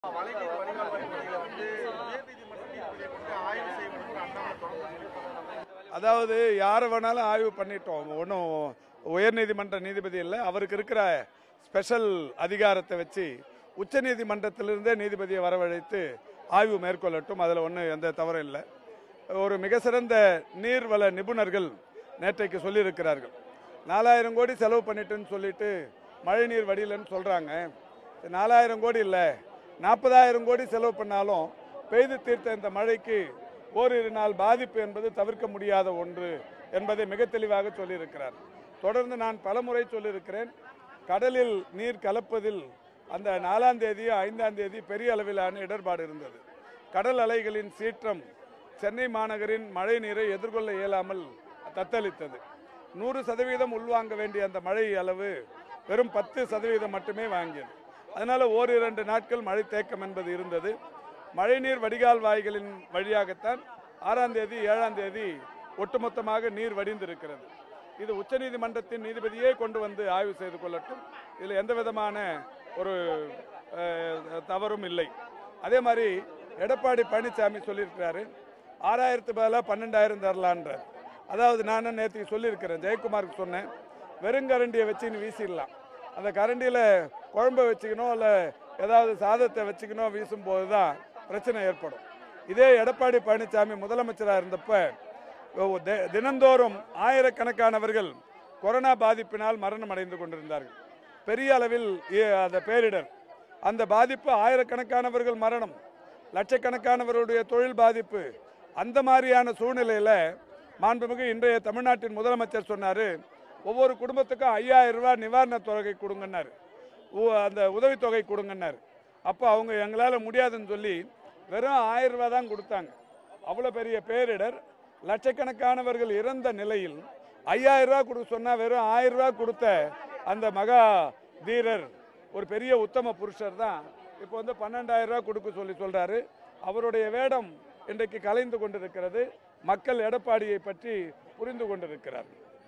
மழைநீர் வடிகால் பணிகளை வந்து உயர்நீதிமன்ற நீதிபதியை கொண்டு ஆய்வு செய்வது அண்ணாமலை தொடர்ந்து சொல்லியிருக்காங்க. அதாவது யாரை வேணாலும் ஆய்வு பண்ணிட்டோம் ஒன்றும் உயர்நீதிமன்ற நீதிபதி இல்லை அவருக்கு இருக்கிற ஸ்பெஷல் அதிகாரத்தை வச்சு உச்சநீதிமன்றத்திலிருந்தே நீதிபதியை வரவழைத்து ஆய்வு மேற்கொள்ளட்டும் அதில் ஒன்றும் எந்த தவறும் இல்லை ஒரு மிக சிறந்த நீர்வள நிபுணர்கள் நேற்றைக்கு சொல்லியிருக்கிறார்கள் நாலாயிரம் கோடி செலவு பண்ணிட்டுன்னு சொல்லிட்டு மழைநீர் வடியலன்னு சொல்கிறாங்க நாலாயிரம் கோடி இல்லை நாற்பதாயிரம் கோடி செலவு பண்ணாலும் பெய்து தீர்த்த இந்த மழைக்கு ஓரிரு நாள் பாதிப்பு என்பது தவிர்க்க முடியாத ஒன்று என்பதை மிக தெளிவாக சொல்லியிருக்கிறார் தொடர்ந்து நான் பலமுறை சொல்லியிருக்கிறேன் கடலில் நீர் கலப்பதில் அந்த நாலாம் தேதியும் ஐந்தாம் தேதி பெரிய அளவிலான இடர்பாடு இருந்தது கடல் அலைகளின் சீற்றம் சென்னை மாநகரின் மழை நீரை எதிர்கொள்ள இயலாமல் தத்தளித்தது நூறு சதவீதம் உள்வாங்க வேண்டிய அந்த மழை அளவு வெறும் பத்து சதவீதம் மட்டுமே வாங்கியது அதனால ஓரிரண்டு நாட்கள் மழை தேக்கம் என்பது இருந்தது மழைநீர் வடிகால் வாய்களின் வழியாகத்தான் ஆறாம் தேதி ஏழாம் தேதி ஒட்டுமொத்தமாக நீர் வடிந்திருக்கிறது இது உச்சநீதிமன்றத்தின் நீதிபதியே கொண்டு வந்து ஆய்வு செய்து கொள்ளட்டும் இதில் எந்த விதமான ஒரு அஹ், தவறும் இல்லை அதே மாதிரி எடப்பாடி பழனிசாமி சொல்லியிருக்கிறாரு ஆறாயிரத்து பதிலாக பன்னெண்டாயிரம் தரலான்றார் அதாவது நான் நேற்று சொல்லியிருக்கிறேன் ஜெயக்குமாருக்கு சொன்னேன் வெறுங்கரண்டியை வச்சு நீ வீசிடலாம் அந்த கரண்டியில் குழம்பை வச்சுக்கணும் இல்லை ஏதாவது சாதத்தை வச்சுக்கணும் வீசும்போது தான் பிரச்சனை ஏற்படும் இதே எடப்பாடி பழனிசாமி முதலமைச்சராக இருந்தப்ப தி- தினந்தோறும் ஆயிரக்கணக்கானவர்கள் கொரோனா பாதிப்பினால் மரணம் அடைந்து கொண்டிருந்தார்கள் பெரிய அளவில் இ- அந்த பேரிடர் அந்த பாதிப்பு ஆயிரக்கணக்கானவர்கள் மரணம் லட்சக்கணக்கானவர்களுடைய தொழில் பாதிப்பு அந்த மாதிரியான சூழ்நிலையில் மாண்புமிகு இன்றைய தமிழ்நாட்டின் முதலமைச்சர் சொன்னார் ஒவ்வொரு குடும்பத்துக்கும் ஐயாயிரம் ரூபாய் நிவாரணத் தொகை கொடுங்கன்னாரு உ- அந்த உதவித்தொகை கொடுங்கன்னாரு அப்போ அவங்க எங்களால் முடியாதுன்னு சொல்லி வெறும் ஆயிரம் ரூபாய் தான் கொடுத்தாங்க அவ்வளோ பெரிய பேரிடர் லட்சக்கணக்கானவர்கள் இறந்த நிலையில் ஐயாயிரம் ரூபாய் கொடுக்க சொன்னால் வெறும் ஆயிரம் ரூபாய் கொடுத்த அந்த மகா தீரர் ஒரு பெரிய உத்தம புருஷர் தான் இப்போ வந்து பன்னெண்டாயிரம் ரூபாய் கொடுக்க சொல்லி சொல்றாரு அவருடைய வேடம் இன்றைக்கு கலைந்து கொண்டிருக்கிறது மக்கள் எடப்பாடியை பற்றி புரிந்து கொண்டிருக்கிறார்